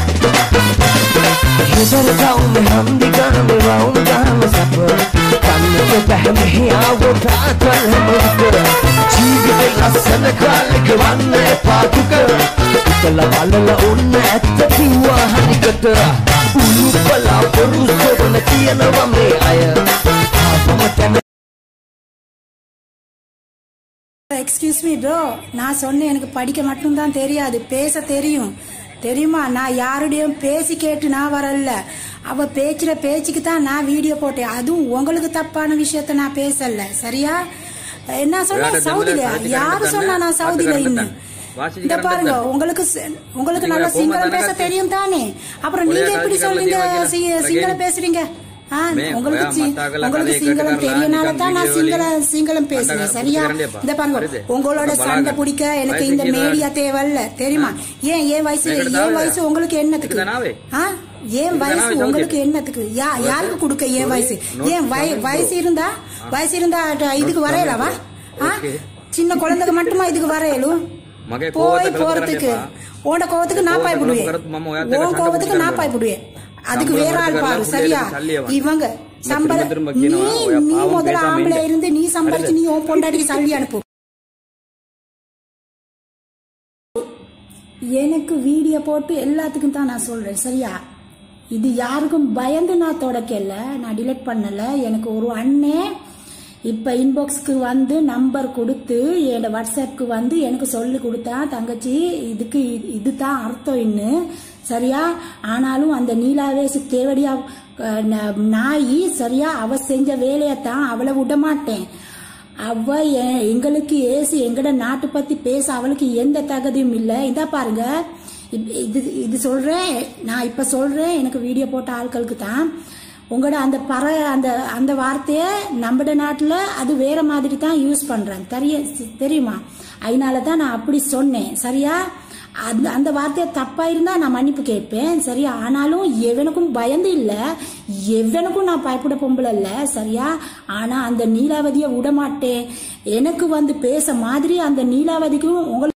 You better tell me I'm the gun, we're all gonna suffer. Come to the me, I will try to remember. ජීවිතේ ලස්සන කාලෙක වන්නේ පාතුක ඉතල බලල ඔන්න ඇත්ත කිව්වා හරිකට උණු බලාපොරු සොබන කියනවා මේ අය ආපම තැන எக்ஸ்கியூஸ் மீ ப்ரோ நான் சொன்னேன் எனக்கு படிக்க மட்டும்தான் தெரியாது பேச தெரியும் தெரியுமா நான் யாருடையும் பேசி கேட்டு நான் வரல அவ பேச்சுற பேச்சுக்கு தான் நான் வீடியோ போட்டேன் அதுவும் உங்களுக்கு தப்பான விஷயத்த நான் பேசல சரியா என்ன சொன்ன விளையாட்டு சவுதில தமிழ்ல யாரு வாசிக்க சொன்னா நான் கரண்ட் சவுதில கரண்ட் இன்னும் வாசிக்க இந்த கரண்ட் பாருங்க தான். உங்களுக்கு சி- உங்களுக்கு நீங்க நல்லா போகும்போது சிங்களம் தானே பேச கத்தி- தெரியும் தானே அப்புறம் நீங்க ஒரே எப்படி காட்சி சொல்றீங்க கரண்ட் சி- வைக்கிறேன். சிங்களம் பேசுறீங்க ஆ, மே, உங்களுக்கு போயா, சி- மத்தாக்கள் உங்களுக்கு கதையை சிங்களம் கேட்டுக்கலாம், தெரியனால தான் நான் வீடியோ சிங்கள வழி. சிங்களம் பேசுறேன் அண்டா, சரியா குடிக்கிறேன்டேப்பா. இந்த பாருங்க வருது. உங்களோட அந்த சண்டை பலாக. பிடிக்க எனக்கு இந்த வயசுக்கு மீடியா தேவையில்ல தெரியுமா ஏன் ஏன் வயசு என்கிட்ட ஏன் தாவே. வயசு உங்களுக்கு என்னத்துக்கு இதுதானாவே? ஆ ஏன் இதுதானாவே வயசு சவுதி. உங்களுக்கு என்னத்துக்கு யா யாருக்கு கொடுக்க ஏன் ஒரு வயசு நோட் ஏன் வய- பண்ணி வயசு இருந்தா வயசு இருந்தா அட- இதுக்கு நோட் வரையலவா பண்ணி ஆ ஓகே. சின்ன குழந்தைக்கு மட்டுமா இதுக்கு வரையலும் மகே, போய் கோவத்தை போறதுக்கு கலப்புறானேப்பா. உன கோவத்துக்கு நான் கோவத்தை பாய்படுவேன் கலப்பு மாமா, உயரத்துக்கு உன் சண்டை கோவத்துக்கு நான் பிடிச்சிட்டு பாய்படுவேன் அதுக்கு சம்பளம் வேற ஆள் எடுத்துக்கலாம், பாரு புள்ளைகளுக்கு சரியா சல்லியை வாங்க. இவங்க திரும்ப சம்பளம் திரும்ப நீ கீழே வா, ஓயா, நீ பாவம் முதல்ல பேசாம ஆம்பளை இல்லை. இருந்து நீ சம்பாரிச்சு நீ உன் பொண்டாட்டிக்கு சல்லி அனுப்பு எனக்கு வீடியோ போட்டு எல்லாத்துக்கும் தான் நான் சொல்றேன் சரியா இது யாருக்கும் பயந்து நான் தொடக்கல நான் டிலீட் பண்ணல எனக்கு ஒரு அண்ணே இப்ப இன்பாக்ஸ்க்கு வந்து நம்பர் கொடுத்து என்னோட வாட்ஸ்அப்க்கு வந்து எனக்கு சொல்லி கொடுத்தா தங்கச்சி இதுக்கு இ- இதுதான் அர்த்தம் இன்னும் சரியா ஆனாலும் அந்த நீலாவேசி தேவடியா அஹ், ந- நாயி சரியா அவ செஞ்ச வேலையத்தான் அவளை விட மாட்டேன் அவ எ- எங்களுக்கு ஏசி எங்கட நாட்டு பத்தி பேச அவளுக்கு எந்த தகுதியும் இல்ல இதா பாருங்க இப்- இது இது சொல்றேன் நான் இப்ப சொல்றேன் எனக்கு வீடியோ போட்ட ஆட்களுக்கு தான் உங்களோட அந்த பற அந்த அந்த வார்த்தைய நம்மட நாட்டுல அது வேற மாதிரி தான் யூஸ் பண்றேன் தெரிய தெரியுமா அதனால தான் நான் அப்படி சொன்னேன் சரியா அந்த அந்த வார்த்தை தப்பா இருந்தா நான் மன்னிப்பு கேட்பேன் சரியா ஆனாலும் எவனுக்கும் பயந்து இல்ல எவனுக்கும் நான் பயப்பட பொம்பளை இல்ல சரியா ஆனா அந்த நீலாவதியை விட மாட்டேன் எனக்கு வந்து பேச மாதிரி அந்த நீலாவதிக்கும் உங்களுக்கு